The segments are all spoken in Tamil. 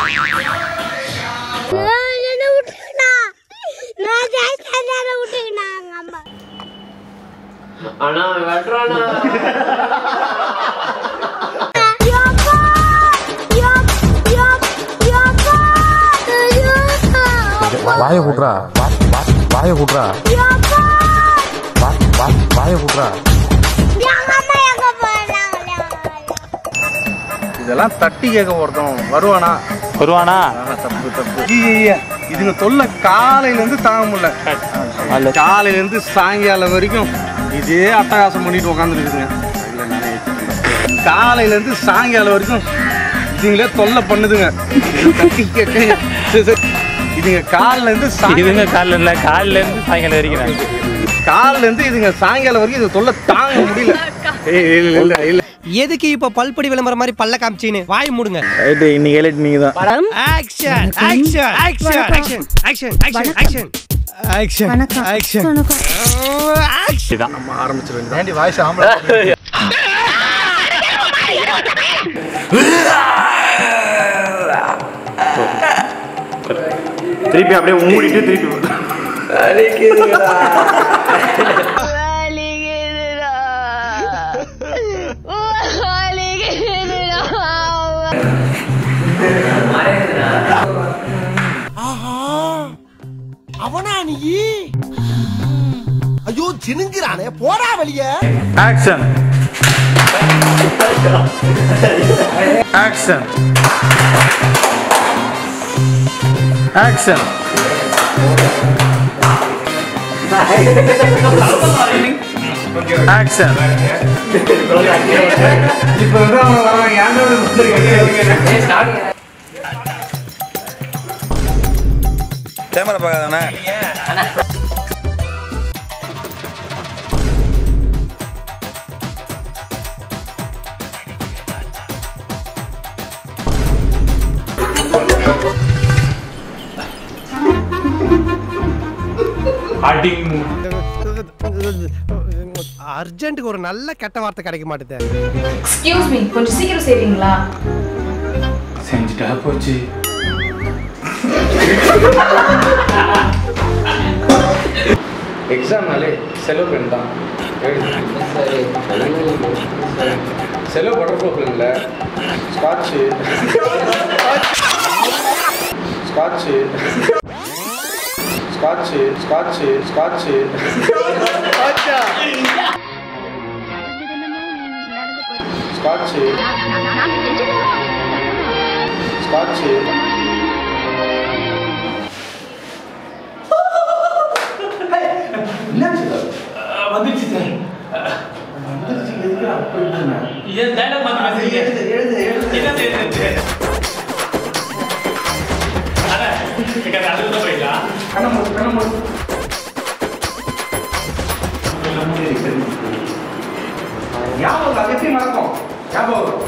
என்ன விட்டுக்கினா நான் ஜெயிச்சதால விட்டுக்கினா எங்க அம்மா ஆனா வெட்டுறானா யோப்பா யோப் யோப் யோப்பா யோப்பா வாய கூட்டுறா வாய கூட்டுறா யோப்பா வாய கூட்டுறா எங்க அம்மா எங்க போறாங்க இதெல்லாம் தட்டி கேட்க ஒருத்தன் வருவானா வருவானா ஆஹா, தப்பு தப்பு ஐயையே, இதுங்க தொல்லை காலையில இருந்து தாங்க முடியல காலையில இருந்து சாயங்காலம் வரைக்கும் இதே அட்டகாசம் பண்ணிட்டு உட்காந்துருக்குதுங்க காலையில இருந்து சாயங்காலம் வரைக்கும் இதுங்களே தொல்லை பண்ணுதுங்க இது தட்டி கேட்க சரி, சரி. இதுங்க காலையில இருந்து சாயங்காலம் இதுங்க காலில் இல்லை காலில் இருந்து சாயங்காலம் வரைக்கும் காலையில இருந்து இதுங்க சாயங்காலம் வரைக்கும் இது தொல்லை தாங்க முடியல ஏய், இல்ல இல்ல இல்ல எதுக்கு இப்ப பல்படி விளம்பரம் மாதிரி பல்ல காமிச்சின்னு வாய் மூடுங்க ரைட்டு இன்னைக்கு எலிட் நீங்க தான் action action action action action action action action action இதுதான் நம்ம ஆரம்பிச்சிட வேண்டியது ஏண்டி வாய்ஸ் ஆம்பளை திருப்பி அப்படியே மூடிட்டு திருப்பி அவனா நீ ஐயோ சினுங்கிறானே போடா வெளிய ஆக்ஷன் ஆக்ஷன் ஆக்ஷன் ஆக்ஷன் இப்போ வந்து அவங்க வராங்க ஏன்டா இப்படி வந்திருக்கீங்க? கேமரா பார்க்காதானே அர்ஜென்ட்டுக்கு ஒரு நல்ல கெட்ட வார்த்தை கிடைக்க மாட்டேது எக்ஸ்கியூஸ் மீ கொஞ்சம் சீக்கிரம் செய்வீங்களா செஞ்சுட்டா போச்சு எக்ஸாம்னாலே செலவு பெண் தான் செலவு பட்டர்ஃப்ளை இல்லை scotch scotch scotch scotch scotch scotch scotch ஞாபகம் அது எப்படி மறக்கும் ஞாபகம் வரும்.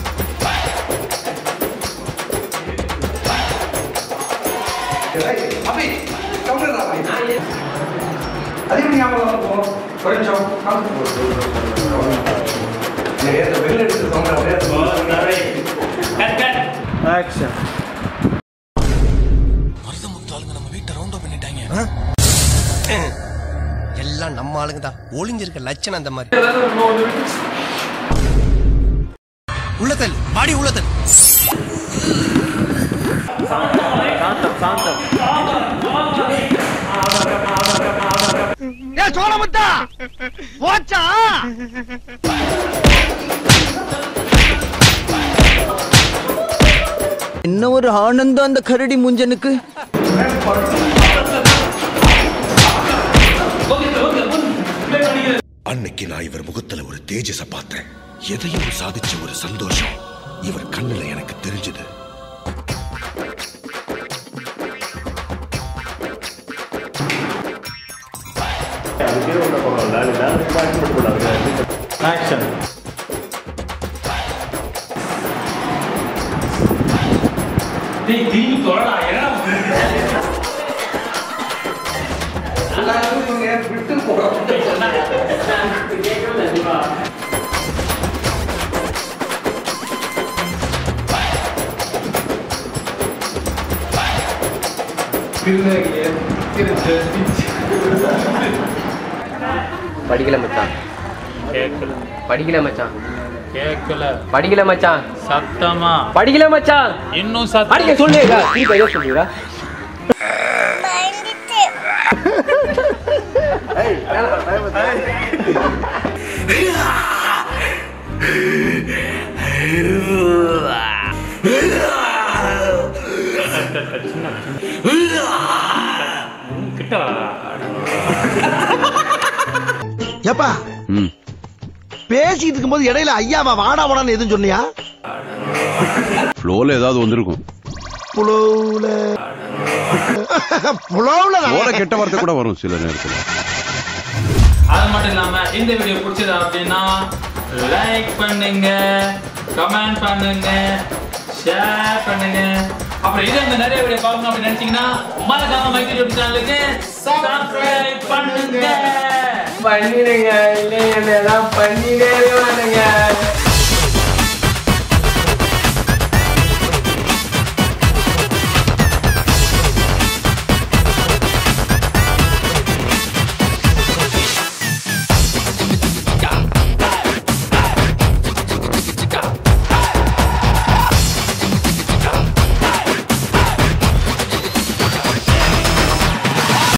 ஏய், அபி, கம்முனுடா அபி. அது எப்படி ஞாபகம் இருக்கும் ஒரு நிமிஷம் காமிச்சு போ. இல்லையே, இந்த வெளில எடுத்து சொன்ன அப்படியே ஆக்ஷன் எல்லாம் நம்ம ஆளுங்க தான் ஒளிஞ்சிருக்க லட்சணம் அந்த மாதிரி உள்ளத்தல் வாடி உள்ளத்தல் சோழமுத்தா போச்சா என்ன ஒரு ஆனந்தம் அந்த கரடி முஞ்சனுக்கு அன்னைக்கு நான் இவர் முகத்துல ஒரு தேஜஸ பார்த்தேன் எதையும் சாதிச்ச ஒரு சந்தோஷம் இவர் கண்ணுல எனக்கு தெரிஞ்சது ஆக்ஷன் எல்லாரும் இவங்க விட்டு போறோம் படிக்கல மச்சான் கேட்கல படிக்கல மச்சான் கேட்கல படிக்கல மச்சான் சத்தமா படிக்கல மச்சான் இன்னும் சத்தம் படிக்க சொல்லுங்க திருப்பி ஏதோ சொல்லுடா பயந்துட்டு கிட்ட வா. ஏப்பா பேசிட்டு இருக்கும்போது இடையில ஐயாவா வாடா வாடான்னு எதுவும் சொன்னியா ஃப்ளோல ஏதாவது வந்திருக்கும் புலவுல புலவுல ஃப்ளோல கெட்ட வார்த்தை கூட வரும் சில நேரத்துல அது மட்டும் இல்லாம இந்த வீடியோ பிடிச்சது அப்படின்னா லைக் பண்ணுங்க கமெண்ட் பண்ணுங்க ஷேர் பண்ணுங்க அப்புறம் இதே இந்த நிறைய வீடியோ பார்க்கணும் அப்படின்னு நினைச்சீங்கன்னா மறக்காம மைக்கி யூடியூப் சேனலுக்கு சப்ஸ்கிரைப் பண்ணுங்க பண்ணிடுங்க இல்லை என்னெல்லாம் பண்ணிடவே மாட்டேங்க